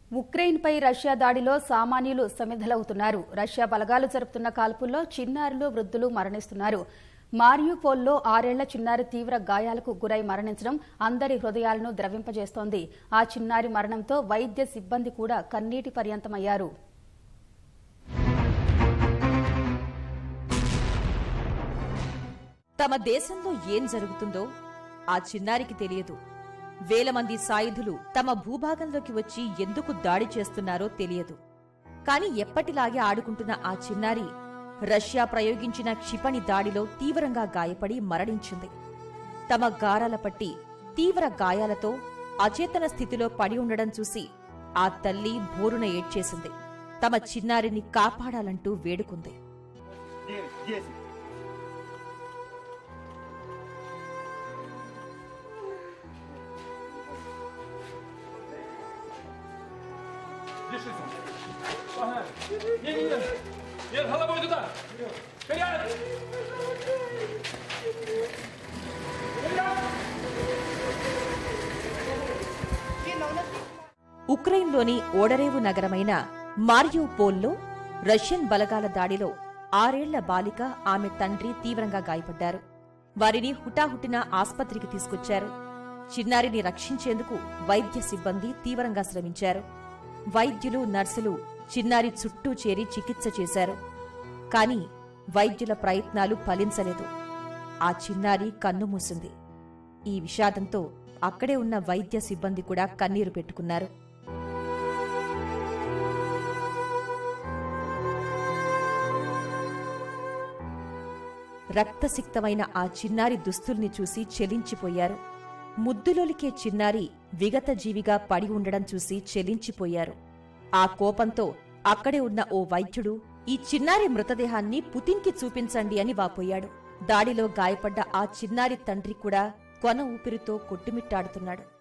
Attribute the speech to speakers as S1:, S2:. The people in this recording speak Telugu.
S1: ఉక్రెయిన్పై రష్యా దాడిలో సామాన్యులు సమిధలవుతున్నారు రష్యా బలగాలు జరుపుతున్న కాల్పుల్లో చిన్నారులు వృద్ధులు మరణిస్తున్నారు మారియుపోల్లో ఆరేళ్ల చిన్నారి తీవ్ర గాయాలకు గురై మరణించడం అందరి హృదయాలను ద్రవింపజేస్తోంది ఆ చిన్నారి మరణంతో వైద్య సిబ్బంది కూడా కన్నీటి పర్యంతమయ్యారు
S2: తమ దేశంలో ఏం జరుగుతుందో ఆ చిన్నారికి తెలియదు వేల మంది సాయుధులు తమ భూభాగంలోకి వచ్చి ఎందుకు దాడి చేస్తున్నారో తెలియదు కాని ఎప్పటిలాగే ఆడుకుంటున్న ఆ చిన్నారి రష్యా ప్రయోగించిన క్షిపణి దాడిలో తీవ్రంగా గాయపడి మరణించింది తమ గారాల పట్టి తీవ్ర గాయాలతో అచేతన స్థితిలో పడి ఉండడం చూసి ఆ తల్లి బోరున ఏడ్చేసింది తమ చిన్నారిని కాపాడాలంటూ వేడుకుంది
S3: Девять, десять.
S4: Держись. Ага. Не-не-не. Нет, головой туда. Вперед!
S2: ఉక్రెయిన్లోని ఓడరేవు నగరమైన మారియోపోల్లో రష్యన్ బలగాల దాడిలో ఆరేళ్ల బాలిక ఆమె తండ్రి తీవ్రంగా గాయపడ్డారు వారిని హుటాహుటిన ఆస్పత్రికి తీసుకొచ్చారు చిన్నారిని రక్షించేందుకు వైద్య సిబ్బంది తీవ్రంగా శ్రమించారు వైద్యులు నర్సులు చిన్నారి చుట్టూ చేరి చికిత్స చేశారు కాని వైద్యుల ప్రయత్నాలు ఫలించలేదు ఆ చిన్నారి కన్నుమూసింది ఈ విషాదంతో అక్కడే ఉన్న వైద్య సిబ్బంది కూడా కన్నీరు పెట్టుకున్నారు రక్తసిక్తమైన ఆ చిన్నారి దుస్తుల్ని చూసి చెలించిపోయారు ముద్దులోలికే చిన్నారి విగత జీవిగా పడి ఉండడం చూసి చెలించిపోయారు ఆ కోపంతో అక్కడే ఉన్న ఓ వైద్యుడు ఈ చిన్నారి మృతదేహాన్ని పుతిన్కి చూపించండి అని వాపోయాడు దాడిలో గాయపడ్డ ఆ చిన్నారి తండ్రి కూడా కొన ఊపిరితో కొట్టుమిట్టాడుతున్నాడు